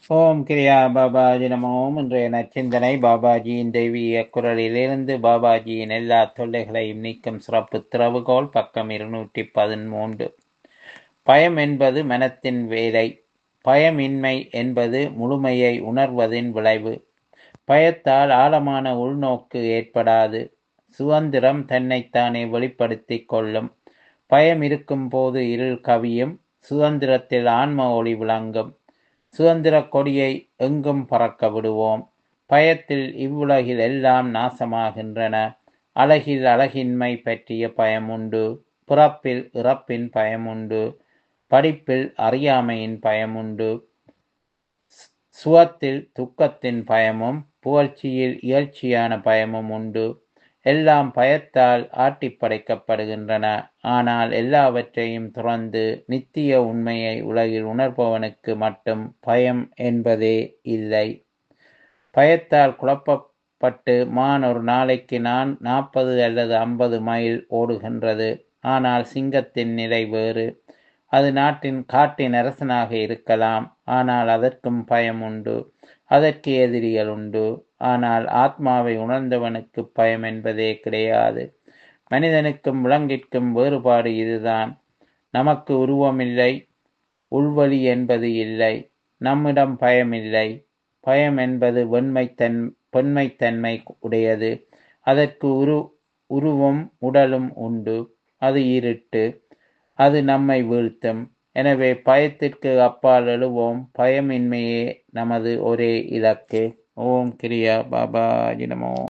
ஓம் கிரியா பாபாஜி நமோ இன்றைய நச்சிந்தனை பாபாஜியின் தெய்வீக குரலிலிருந்து பாபாஜியின் எல்லா தொல்லைகளையும் நீக்கும் சிறப்பு திறவுகோல் பக்கம் இருநூற்றி பதிமூன்று பயம் என்பது மனத்தின் வேலை பயமின்மை என்பது முழுமையை உணர்வதின் விளைவு பயத்தால் ஆழமான உள்நோக்கு ஏற்படாது சுதந்திரம் தன்னைத்தானே வெளிப்படுத்திக் கொள்ளும் பயம் இருக்கும் போது இருள் கவியும் சுதந்திரத்தில் ஆன்ம ஒளி விளங்கும் சுதந்திர கொடியை எங்கும் பறக்க விடுவோம் பயத்தில் இவ்வுலகில் எல்லாம் நாசமாகின்றன அழகில் அழகின்மை பற்றிய பயமுண்டு பிறப்பில் இறப்பின் பயமுண்டு படிப்பில் அறியாமையின் பயமுண்டு சுகத்தில் துக்கத்தின் பயமும் புகழ்ச்சியில் இயற்சியான பயமும் உண்டு எல்லாம் பயத்தால் ஆட்டி படைக்கப்படுகின்றன ஆனால் எல்லாவற்றையும் துறந்து நித்திய உண்மையை உலகில் உணர்பவனுக்கு மட்டும் பயம் என்பதே இல்லை பயத்தால் குழப்பப்பட்டு மான் ஒரு நாளைக்கு நான் நாற்பது அல்லது ஐம்பது மைல் ஓடுகின்றது ஆனால் சிங்கத்தின் நிலை வேறு அது நாட்டின் காட்டின் அரசனாக இருக்கலாம் ஆனால் அதற்கும் பயம் உண்டு அதற்கு எதிரிகள் உண்டு ஆனால் ஆத்மாவை உணர்ந்தவனுக்கு பயம் என்பதே கிடையாது மனிதனுக்கும் விலங்கிற்கும் வேறுபாடு இதுதான் நமக்கு உருவமில்லை உள்வழி என்பது இல்லை நம்மிடம் பயமில்லை பயம் என்பது வெண்மைத்தன் பெண்மைத்தன்மை உடையது அதற்கு உரு உருவும் உடலும் உண்டு அது இருட்டு அது நம்மை வீழ்த்தும் எனவே பயத்திற்கு அப்பால் எழுவோம் பயமின்மையே நமது ஒரே இலக்கு ஓம் கிரியா பாபா நமோ